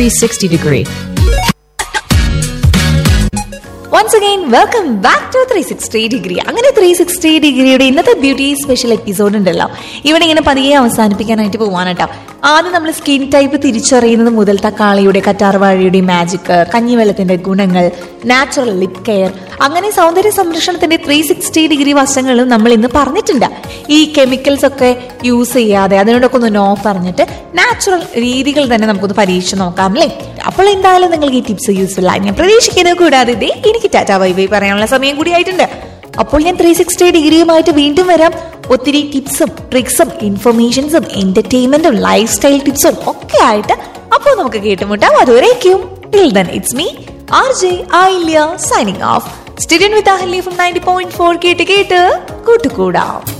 360 degree. Once again welcome back to three sixty degree അങ്ങനെ three sixty ഡിഗ്രിയുടെ ഇന്നത്തെ beauty special episode ഉണ്ടല്ലോ ഇവിടെ ഇങ്ങനെ പതിയെ അവസാനിപ്പിക്കാനായിട്ട് പോവാനാട്ടോ ആദ്യം നമ്മൾ സ്കിൻ ടൈപ്പ് തിരിച്ചറിയുന്നത് മുതൽ തക്കാളിയുടെ കറ്റാർവാഴയുടെ മാജിക് കഞ്ഞിവെള്ളത്തിന്റെ ഗുണങ്ങൾ നാച്ചുറൽ ലിപ് കെയർ അങ്ങനെ സൗന്ദര്യ സംരക്ഷണത്തിന്റെ ത്രീ സിക്സ്റ്റി ഡിഗ്രി വശങ്ങളും നമ്മൾ ഇന്ന് പറഞ്ഞിട്ടുണ്ട് ഈ കെമിക്കൽസ് ഒക്കെ യൂസ് ചെയ്യാതെ അതിനോടൊക്കെ ഒന്ന് നോ പറഞ്ഞിട്ട് നാച്ചുറൽ രീതികൾ തന്നെ നമുക്കൊന്ന് പരീക്ഷിച്ച് നോക്കാം അല്ലേ അപ്പോൾ എന്തായാലും നിങ്ങൾക്ക് ഈ ടിപ്സ് യൂസ്ഫുൾ ആയി ഞാൻ പ്രതീക്ഷിക്കുന്നത് കൂടാതെ ദേ എനിക്ക് ടാറ്റാ ബൈ ബൈ പറയാനുള്ള സമയം കൂടി ആയിട്ടുണ്ട് അപ്പോൾ ഞാൻ ത്രീ സിക്സ്റ്റി ഡിഗ്രിയുമായിട്ട് വീണ്ടും വരാം ഒത്തിരി ടിപ്സും ട്രിക്സും ഇൻഫർമേഷൻസും എന്റർടൈൻമെന്റും ലൈഫ് സ്റ്റൈൽ ടിപ്സും ഒക്കെ ആയിട്ട് അപ്പോൾ നമുക്ക് കേട്ടുമുട്ടാം അതുവരേക്കും till then it's me R J Ayilya signing off student with Ahalya from ninety point four കേട്ട് കേട്ട് കൂട്ടുകൂടാം